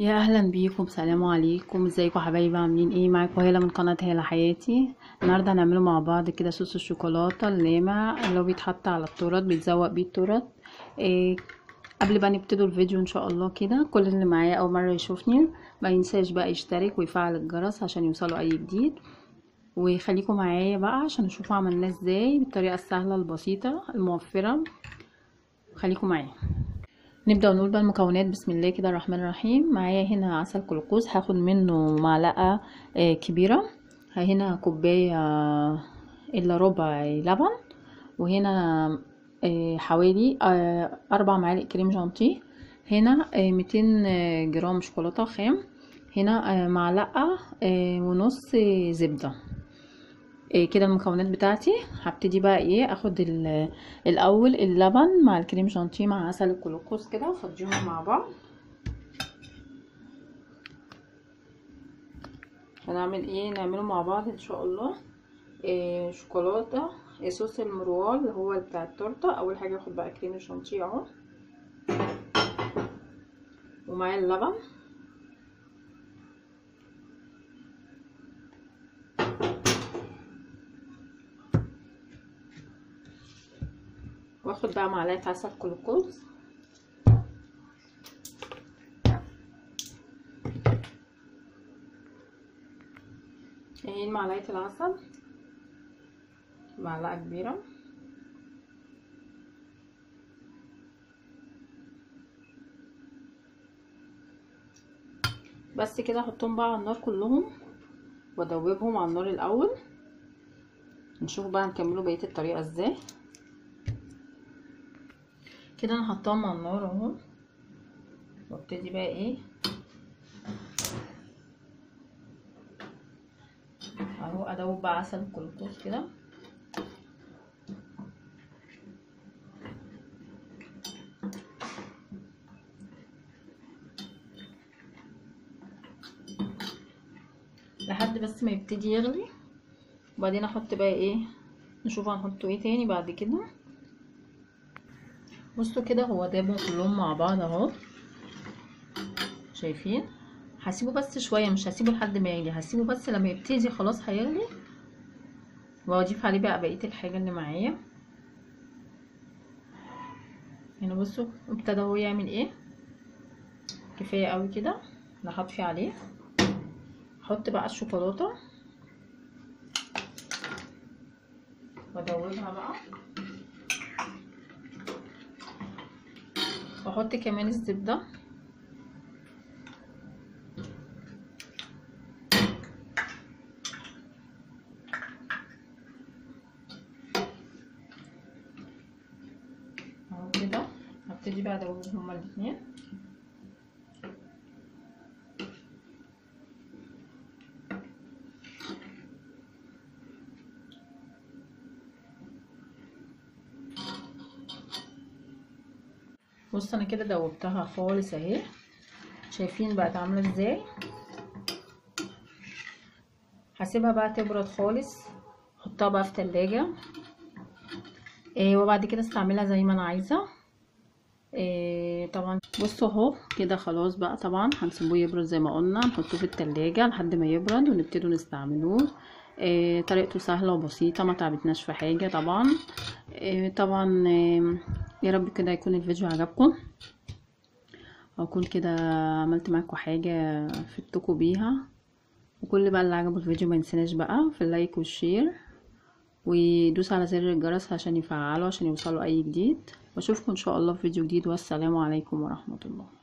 يا اهلا بيكم سلام عليكم ازيكم حبايبي عاملين ايه معاكم هاله من قناه هاله حياتي النهارده هنعمله مع بعض كده صوص الشوكولاته اللامع اللي هو بيتحط على التورت بيتزوق بيه التورت إيه قبل بقى نبتدوا الفيديو ان شاء الله كده كل اللي معايا اول مره يشوفني ما ينساش بقى يشترك ويفعل الجرس عشان يوصلوا اي جديد وخليكم معايا بقى عشان نشوفوا عملناه ازاي بالطريقه السهله البسيطه الموفره خليكم معايا نبدا نقول بقى المكونات بسم الله كده الرحمن الرحيم معايا هنا عسل كلوكوز هاخد منه معلقه آه كبيره هنا كوبايه الا ربع لبن وهنا آه حوالي آه اربع معالق كريم جانتيه هنا ميتين جرام شوكولاته خام هنا معلقه ونص زبده كده المكونات بتاعتي هبتدي بقى ايه اخد الاول اللبن مع الكريم جانتيه مع عسل الكلوكوز كده وافضيهم مع بعض هنعمل ايه نعمله مع بعض ان شاء الله إيه شوكولاته إيه صوص المروال اللي هو بتاع التورته اول حاجه اخد بقى كريم الجانتيه اهو ومعايا اللبن واخد بقى معلقه عسل كلوكوز اهي معلقه العسل معلقه كبيره بس كده احطهم بقى على النار كلهم وادوبهم على النار الاول نشوف بقى نكملوا بقيه الطريقه ازاي كده انا حطاهم على النار اهو وابتدي بقى ايه اهو ادوب بقى عسل الكلوكوز كده لحد بس ما يبتدي يغلي وبعدين احط بقى ايه نشوف هنحطه ايه تاني بعد كده بصوا كده هو دابهم كلهم مع بعض اهو شايفين هسيبه بس شويه مش هسيبه لحد ما يجي هسيبه بس لما يبتدي خلاص هيغلي واضيف عليه بقى بقيه الحاجه اللي معايا هنا بصوا ابتدى هو يعمل ايه كفايه قوي كده انا هطفي عليه احط بقى الشوكولاته وادوبها بقى واحط كمان الزبده اهو كده هبتدي بقى ادوبهم هما الاتنين بص انا كده دوبتها خالص اهي شايفين بقت عامله ازاي هسيبها بقى تبرد خالص احطها بقى في تلاجة إيه وبعد كده استعملها زي ما انا عايزه إيه طبعا بصوا اهو كده خلاص بقى طبعا هنسيبوه يبرد زي ما قلنا نحطوه في التلاجة لحد ما يبرد ونبتدوا نستعملوه إيه طريقته سهله وبسيطه ما تعبتناش في حاجه طبعا إيه طبعا إيه يا رب كده يكون الفيديو عجبكم واكون كده عملت معاكم حاجه فدتكم بيها وكل بقى اللي عجبه الفيديو ما ينسناش بقى في اللايك والشير ويدوس على زر الجرس عشان يفعلوا عشان يوصلوا اي جديد واشوفكم ان شاء الله في فيديو جديد والسلام عليكم ورحمه الله